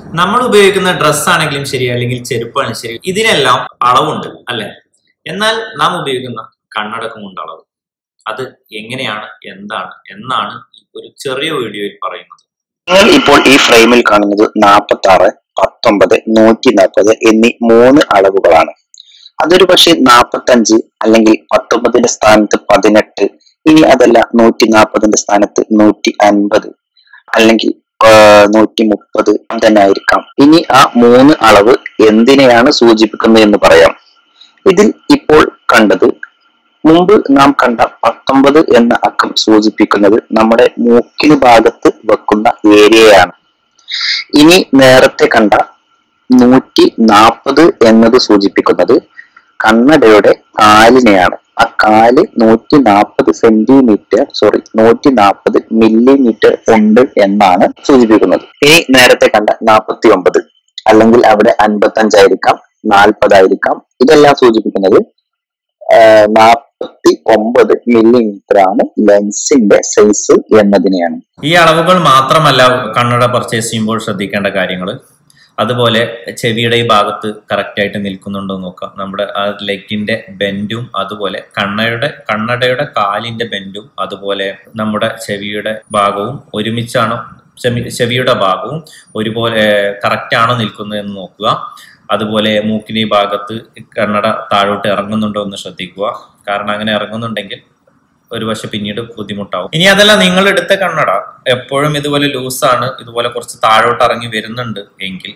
നമ്മൾ ഉപയോഗിക്കുന്ന ഡ്രസ്സ് ആണെങ്കിലും ശരി അല്ലെങ്കിൽ ചെരുപ്പാണ് ശരി ഇതിനെല്ലാം അളവുണ്ട് അല്ലെ എന്നാൽ നാം ഉപയോഗിക്കുന്ന കണ്ണടക്കും ഉണ്ട് അളവ് അത് എങ്ങനെയാണ് എന്താണ് എന്നാണ് ഈ ഒരു ചെറിയ വീഡിയോയിൽ പറയുന്നത് നിങ്ങൾ ഇപ്പോൾ ഈ ഫ്രെയിമിൽ കാണുന്നത് നാൽപ്പത്തി ആറ് പത്തൊമ്പത് നൂറ്റി നാൽപ്പത് എന്നീ മൂന്ന് അളവുകളാണ് അതൊരു പക്ഷെ നാൽപ്പത്തഞ്ച് അല്ലെങ്കിൽ പത്തൊമ്പതിന്റെ സ്ഥാനത്ത് പതിനെട്ട് ഇനി അതല്ല നൂറ്റി നാൽപ്പതിന്റെ സ്ഥാനത്ത് നൂറ്റി അൻപത് അല്ലെങ്കിൽ നൂറ്റി മുപ്പത് തന്നെ ആയിരിക്കാം ഇനി ആ മൂന്ന് അളവ് എന്തിനെയാണ് സൂചിപ്പിക്കുന്നത് എന്ന് പറയാം ഇതിൽ ഇപ്പോൾ കണ്ടത് മുമ്പ് നാം കണ്ട പത്തൊമ്പത് എന്ന അക്കം സൂചിപ്പിക്കുന്നത് നമ്മുടെ മൂക്കിന് ഭാഗത്ത് വെക്കുന്ന ഏരിയയാണ് ഇനി നേരത്തെ കണ്ട നൂറ്റി നാൽപ്പത് എന്നത് സൂചിപ്പിക്കുന്നത് കണ്ണടയുടെ കാലിനെയാണ് ആ കാല് നൂറ്റി നാൽപ്പത് സെന്റിമീറ്റർ സോറി നൂറ്റി നാൽപ്പത് മില്ലിമീറ്റർ ഉണ്ട് എന്നാണ് സൂചിപ്പിക്കുന്നത് ഇനി നേരത്തെ കണ്ട നാൽപ്പത്തി ഒമ്പത് അല്ലെങ്കിൽ അവിടെ അൻപത്തി അഞ്ചായിരിക്കാം നാൽപ്പതായിരിക്കാം ഇതെല്ലാം സൂചിപ്പിക്കുന്നത് നാൽപ്പത്തി ഒമ്പത് മില്ലിമീറ്റർ ആണ് ലെൻസിന്റെ സൈസ് എന്നതിനെയാണ് ഈ അളവുകൾ മാത്രമല്ല കണ്ണട പർച്ചേസ് ചെയ്യുമ്പോൾ ശ്രദ്ധിക്കേണ്ട കാര്യങ്ങൾ അതുപോലെ ചെവിയുടെ ഈ ഭാഗത്ത് കറക്റ്റ് ആയിട്ട് നിൽക്കുന്നുണ്ടോ എന്ന് നോക്കാം നമ്മുടെ ആ ലെഗിന്റെ ബെൻഡും അതുപോലെ കണ്ണയുടെ കണ്ണടയുടെ കാലിന്റെ ബെൻഡും അതുപോലെ നമ്മുടെ ചെവിയുടെ ഭാഗവും ഒരുമിച്ചാണോ ചെവി ചെവിയുടെ ഭാഗവും ഒരുപോലെ കറക്റ്റ് ആണോ നിൽക്കുന്നത് എന്ന് നോക്കുക അതുപോലെ മൂക്കിന്റെ ഈ ഭാഗത്ത് കണ്ണട താഴോട്ട് ഇറങ്ങുന്നുണ്ടോ എന്ന് ശ്രദ്ധിക്കുക കാരണം അങ്ങനെ ഇറങ്ങുന്നുണ്ടെങ്കിൽ ഒരു പക്ഷെ പിന്നീട് ബുദ്ധിമുട്ടാവും ഇനി അതല്ല നിങ്ങൾ എടുത്ത കണ്ണട എപ്പോഴും ഇതുപോലെ ലൂസാണ് ഇതുപോലെ കുറച്ച് താഴോട്ട് ഇറങ്ങി വരുന്നുണ്ട് എങ്കിൽ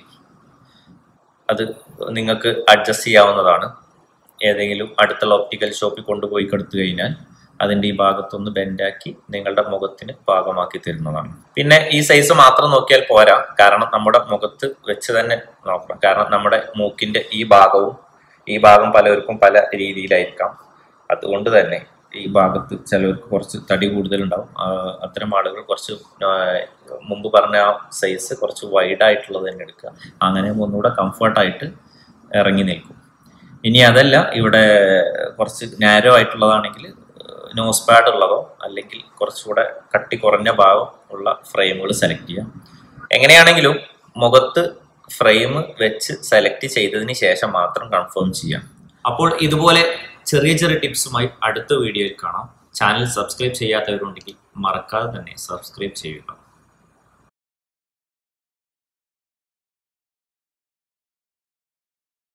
അത് നിങ്ങൾക്ക് അഡ്ജസ്റ്റ് ചെയ്യാവുന്നതാണ് ഏതെങ്കിലും അടുത്തുള്ള ഒപ്റ്റിക്കൽ ഷോപ്പിൽ കൊണ്ടുപോയി കൊടുത്തു കഴിഞ്ഞാൽ അതിന്റെ ഈ ഭാഗത്തൊന്ന് ബെൻഡാക്കി നിങ്ങളുടെ മുഖത്തിന് പാകമാക്കി തരുന്നതാണ് പിന്നെ ഈ സൈസ് മാത്രം നോക്കിയാൽ പോരാ കാരണം നമ്മുടെ മുഖത്ത് വെച്ച് തന്നെ നോക്കണം കാരണം നമ്മുടെ മൂക്കിന്റെ ഈ ഭാഗവും ഈ ഭാഗം പലർക്കും പല രീതിയിലായിരിക്കാം അതുകൊണ്ട് തന്നെ ഈ ഭാഗത്ത് ചിലവർക്ക് കുറച്ച് തടി കൂടുതലുണ്ടാവും അത്തരം ആളുകൾ കുറച്ച് മുമ്പ് പറഞ്ഞ ആ സൈസ് കുറച്ച് വൈഡ് ആയിട്ടുള്ളത് തന്നെ എടുക്കുക അങ്ങനെ ഒന്നുകൂടെ കംഫർട്ടായിട്ട് ഇറങ്ങി നിൽക്കും ഇനി അതല്ല ഇവിടെ കുറച്ച് നാരോ ആയിട്ടുള്ളതാണെങ്കിൽ നോസ് പാഡ് ഉള്ളതോ അല്ലെങ്കിൽ കുറച്ചുകൂടെ കട്ടി കുറഞ്ഞ ഭാഗം ഉള്ള ഫ്രെയിമുകൾ സെലക്ട് ചെയ്യാം എങ്ങനെയാണെങ്കിലും മുഖത്ത് ഫ്രെയിം വെച്ച് സെലക്ട് ചെയ്തതിന് ശേഷം മാത്രം കൺഫേം ചെയ്യാം അപ്പോൾ ഇതുപോലെ ചെറിയ ചെറിയ ടിപ്സുമായി അടുത്ത വീഡിയോയിൽ കാണാം ചാനൽ സബ്സ്ക്രൈബ് ചെയ്യാത്തവരുണ്ടെങ്കിൽ മറക്കാതെ തന്നെ സബ്സ്ക്രൈബ് ചെയ്യുക